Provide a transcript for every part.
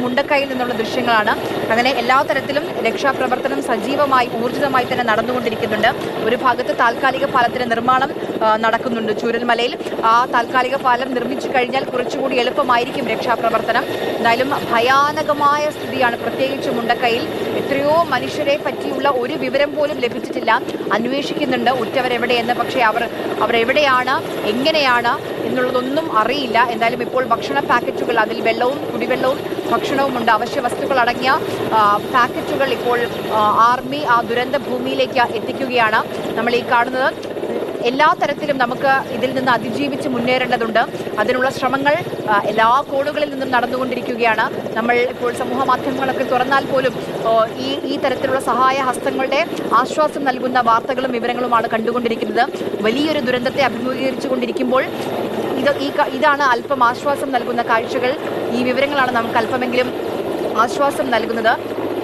മുണ്ടക്കൈയിൽ നിന്നുള്ള ദൃശ്യങ്ങളാണ് അങ്ങനെ എല്ലാ തരത്തിലും രക്ഷാപ്രവർത്തനം സജീവമായി ഊർജിതമായി തന്നെ നടന്നുകൊണ്ടിരിക്കുന്നുണ്ട് ഒരു ഭാഗത്ത് താൽക്കാലിക പാലത്തിന്റെ നിർമ്മാണം ആ, നടക്കുന്നുണ്ട് ചൂരൽമലയിൽ ആ താൽക്കാലിക പാലം നിർമ്മിച്ചു കഴിഞ്ഞാൽ കുറച്ചുകൂടി എളുപ്പമായിരിക്കും രക്ഷാപ്രവർത്തനം എന്തായാലും ഭയാനകമായ സ്ഥിതിയാണ് പ്രത്യേകിച്ച് മുണ്ടക്കൈയിൽ എത്രയോ മനുഷ്യരെ പറ്റിയുള്ള ഒരു വിവരം പോലും ലഭിച്ചിട്ടില്ല അന്വേഷിക്കുന്നുണ്ട് ഉറ്റവരെവിടെയെന്ന് പക്ഷേ അവർ അവർ എവിടെയാണ് എങ്ങനെയാണ് എന്നുള്ളതൊന്നും അറിയില്ല എന്തായാലും ഇപ്പോൾ ഭക്ഷണ പാക്കറ്റുകൾ അതിൽ വെള്ളവും കുടിവെള്ളവും ഭക്ഷണവും ഉണ്ട് അവശ്യ വസ്തുക്കൾ അടങ്ങിയ ആ, പാക്കറ്റുകൾ ഇപ്പോൾ ആ, ആർമി ആ ദുരന്ത ഭൂമിയിലേക്ക് എത്തിക്കുകയാണ് നമ്മൾ ഈ കാണുന്നത് എല്ലാ തരത്തിലും നമുക്ക് ഇതിൽ നിന്ന് അതിജീവിച്ച് മുന്നേറേണ്ടതുണ്ട് അതിനുള്ള ശ്രമങ്ങൾ ആ, എല്ലാ കോണുകളിൽ നിന്നും നടന്നുകൊണ്ടിരിക്കുകയാണ് നമ്മൾ ഇപ്പോൾ സമൂഹ മാധ്യമങ്ങളൊക്കെ തുറന്നാൽ പോലും ഓ, ഈ ഈ തരത്തിലുള്ള സഹായ ഹസ്തങ്ങളുടെ ആശ്വാസം നൽകുന്ന വാർത്തകളും വിവരങ്ങളുമാണ് കണ്ടുകൊണ്ടിരിക്കുന്നത് വലിയൊരു ദുരന്തത്തെ അഭിമുഖീകരിച്ചു കൊണ്ടിരിക്കുമ്പോൾ ഇത് ഈ ക- ഇതാണ് അല്പം ആശ്വാസം നൽകുന്ന കാഴ്ചകൾ ഈ വിവരങ്ങളാണ് നമുക്ക് അല്പമെങ്കിലും ആശ്വാസം നൽകുന്നത്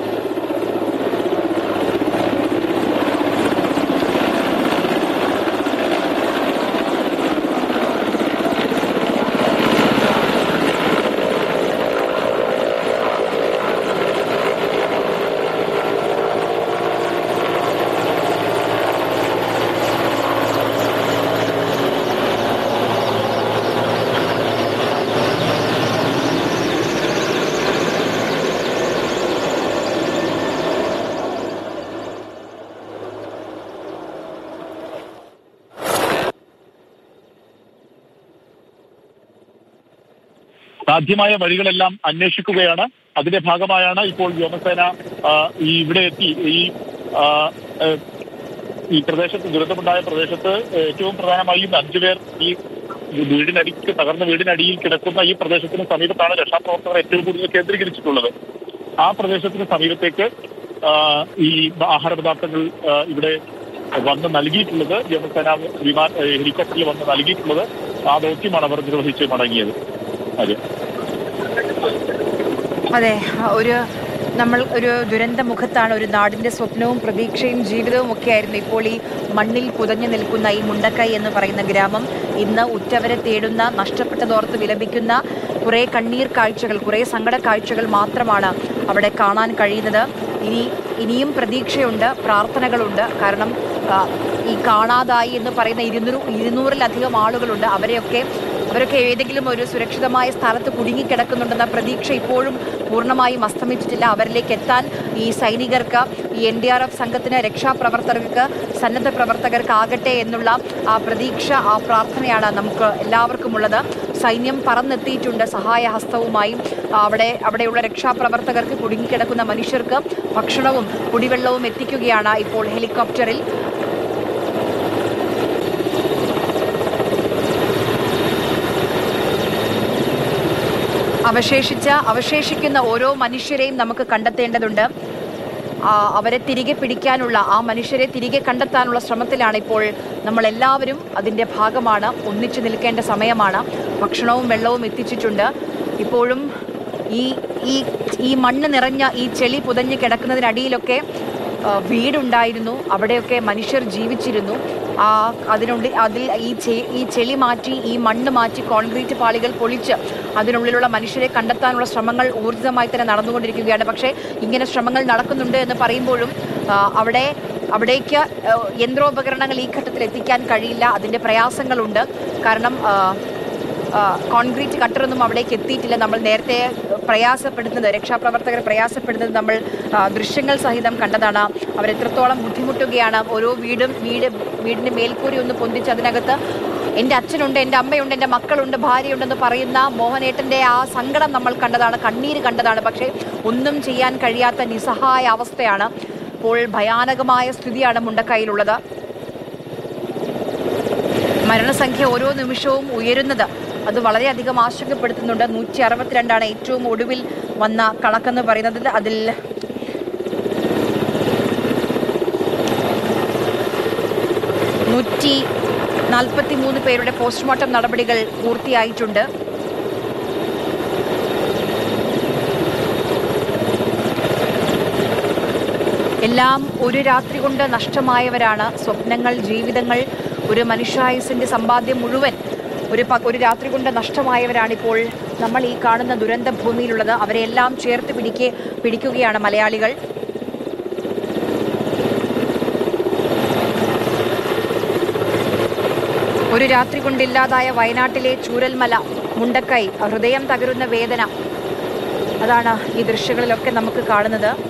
സാധ്യമായ വഴികളെല്ലാം അന്വേഷിക്കുകയാണ് അതിന്റെ ഭാഗമായാണ് ഇപ്പോൾ വ്യോമസേന ആ, ഈ ഇവിടെ എത്തി ഈ ആ, ഏ, ഈ പ്രദേശത്ത് ദുരന്തമുണ്ടായ പ്രദേശത്ത് ഏറ്റവും പ്രധാനമായും അഞ്ചുപേർ ഈ വീടിനടിക്ക് തകർന്ന വീടിനടിയിൽ കിടക്കുന്ന ഈ പ്രദേശത്തിന് സമീപത്താണ് രക്ഷാപ്രവർത്തകർ ഏറ്റവും കൂടുതൽ കേന്ദ്രീകരിച്ചിട്ടുള്ളത് ആ പ്രദേശത്തിന് സമീപത്തേക്ക് ആ, ഈ ആഹാര പദാർത്ഥങ്ങൾ ആ, ഇവിടെ വന്ന് നൽകിയിട്ടുള്ളത് വ്യോമസേന വിമാന ഹെലികോപ്റ്ററിൽ വന്ന് നൽകിയിട്ടുള്ളത് ആ ദൗത്യമാണ് അവർ നിർവഹിച്ച് മടങ്ങിയത് അതെ അതെ ഒരു നമ്മൾ ഒരു ദുരന്ത മുഖത്താണ് ഒരു നാടിന്റെ സ്വപ്നവും പ്രതീക്ഷയും ജീവിതവും ഒക്കെ ആയിരുന്നു ഇപ്പോൾ ഈ മണ്ണിൽ പുതഞ്ഞു നിൽക്കുന്ന ഈ മുണ്ടക്കൈ എന്ന് പറയുന്ന ഗ്രാമം ഇന്ന് ഉറ്റവരെ തേടുന്ന നഷ്ടപ്പെട്ടതോർത്ത് വിലപിക്കുന്ന കുറേ കണ്ണീർ കാഴ്ചകൾ കുറേ സങ്കട കാഴ്ചകൾ മാത്രമാണ് അവിടെ കാണാൻ കഴിയുന്നത് ഇനി ഇനിയും പ്രതീക്ഷയുണ്ട് പ്രാർത്ഥനകളുണ്ട് കാരണം ആ, ഈ കാണാതായി എന്ന് പറയുന്ന ഇരുന്നൂറ് ഇരുന്നൂറിലധികം ആളുകളുണ്ട് അവരെയൊക്കെ അവരൊക്കെ ഏതെങ്കിലും ഒരു സുരക്ഷിതമായ സ്ഥലത്ത് കുടുങ്ങിക്കിടക്കുന്നുണ്ടെന്ന പ്രതീക്ഷ ഇപ്പോഴും പൂർണ്ണമായും അസ്തമിച്ചിട്ടില്ല അവരിലേക്ക് എത്താൻ ഈ സൈനികർക്ക് ഈ എൻ ഡി ആർ എഫ് സംഘത്തിന് രക്ഷാപ്രവർത്തകർക്ക് സന്നദ്ധ പ്രവർത്തകർക്ക് ആകട്ടെ എന്നുള്ള ആ പ്രതീക്ഷ ആ പ്രാർത്ഥനയാണ് നമുക്ക് എല്ലാവർക്കും ഉള്ളത് സൈന്യം പറന്നെത്തിയിട്ടുണ്ട് സഹായ ഹസ്തവുമായി അവിടെ അവിടെയുള്ള രക്ഷാപ്രവർത്തകർക്ക് കുടുങ്ങിക്കിടക്കുന്ന മനുഷ്യർക്ക് ഭക്ഷണവും കുടിവെള്ളവും എത്തിക്കുകയാണ് ഇപ്പോൾ ഹെലികോപ്റ്ററിൽ അവശേഷിച്ച അവശേഷിക്കുന്ന ഓരോ മനുഷ്യരെയും നമുക്ക് കണ്ടെത്തേണ്ടതുണ്ട് ആ, അവരെ തിരികെ പിടിക്കാനുള്ള ആ മനുഷ്യരെ തിരികെ കണ്ടെത്താനുള്ള ശ്രമത്തിലാണ് ഇപ്പോൾ നമ്മൾ എല്ലാവരും അതിൻ്റെ ഭാഗമാണ് ഒന്നിച്ചു നിൽക്കേണ്ട സമയമാണ് ഭക്ഷണവും വെള്ളവും എത്തിച്ചിട്ടുണ്ട് ഇപ്പോഴും ഈ ഈ ഈ മണ്ണ് നിറഞ്ഞ ഈ ചെളി പുതഞ്ഞ് കിടക്കുന്നതിനടിയിലൊക്കെ ആ, വീടുണ്ടായിരുന്നു അവിടെയൊക്കെ മനുഷ്യർ ജീവിച്ചിരുന്നു ആ അതിനുള്ളിൽ അതിൽ ഈ ചെ ഈ ചെളി മാറ്റി ഈ മണ്ണ് മാറ്റി കോൺക്രീറ്റ് പാളികൾ പൊളിച്ച് അതിനുള്ളിലുള്ള മനുഷ്യരെ കണ്ടെത്താനുള്ള ശ്രമങ്ങൾ ഊർജിതമായി തന്നെ നടന്നുകൊണ്ടിരിക്കുകയാണ് പക്ഷേ ഇങ്ങനെ ശ്രമങ്ങൾ നടക്കുന്നുണ്ട് എന്ന് പറയുമ്പോഴും ആ, അവിടെ അവിടേക്ക് ആ, യന്ത്രോപകരണങ്ങൾ ഈ ഘട്ടത്തിൽ എത്തിക്കാൻ കഴിയില്ല അതിൻ്റെ പ്രയാസങ്ങളുണ്ട് കാരണം ആ, ആ, കോൺക്രീറ്റ് കട്ടറൊന്നും അവിടേക്ക് എത്തിയിട്ടില്ല നമ്മൾ നേരത്തെ പ്രയാസപ്പെടുന്നത് രക്ഷാപ്രവർത്തകർ പ്രയാസപ്പെടുന്നത് നമ്മൾ ആ, ദൃശ്യങ്ങൾ സഹിതം കണ്ടതാണ് അവരെത്രത്തോളം ബുദ്ധിമുട്ടുകയാണ് ഓരോ വീടും വീട് വീടിൻ്റെ മേൽക്കൂരി ഒന്ന് പൊന്തിച്ച് അതിനകത്ത് എൻ്റെ അച്ഛനുണ്ട് എൻ്റെ അമ്മയുണ്ട് എൻ്റെ മക്കളുണ്ട് ഭാര്യയുണ്ടെന്ന് പറയുന്ന മോഹനേട്ടൻ്റെ ആ സങ്കടം നമ്മൾ കണ്ടതാണ് കണ്ണീര് കണ്ടതാണ് പക്ഷേ ഒന്നും ചെയ്യാൻ കഴിയാത്ത നിസ്സഹായ അവസ്ഥയാണ് ഇപ്പോൾ ഭയാനകമായ സ്ഥിതിയാണ് മുണ്ടക്കൈയിലുള്ളത് മരണസംഖ്യ ഓരോ നിമിഷവും ഉയരുന്നത് അത് വളരെയധികം ആശങ്കപ്പെടുത്തുന്നുണ്ട് നൂറ്റി അറുപത്തിരണ്ടാണ് ഏറ്റവും ഒടുവിൽ വന്ന കണക്കെന്ന് പറയുന്നത് അതിൽ നൂറ്റി നാൽപ്പത്തി മൂന്ന് പേരുടെ പോസ്റ്റ്മോർട്ടം നടപടികൾ പൂർത്തിയായിട്ടുണ്ട് എല്ലാം ഒരു രാത്രി കൊണ്ട് നഷ്ടമായവരാണ് സ്വപ്നങ്ങൾ ജീവിതങ്ങൾ ഒരു മനുഷ്യായുസിന്റെ സമ്പാദ്യം മുഴുവൻ ഒരു പ- ഒരു രാത്രി കൊണ്ട് നഷ്ടമായവരാണിപ്പോൾ നമ്മൾ ഈ കാണുന്ന ദുരന്ത ഭൂമിയിലുള്ളത് അവരെല്ലാം ചേർത്ത് പിടിക്കെ പിടിക്കുകയാണ് മലയാളികൾ ഒരു രാത്രി കൊണ്ടില്ലാതായ വയനാട്ടിലെ ചൂരൽമല മുണ്ടക്കൈ ഹൃദയം തകരുന്ന വേദന അതാണ് ഈ ദൃശ്യങ്ങളിലൊക്കെ നമുക്ക് കാണുന്നത്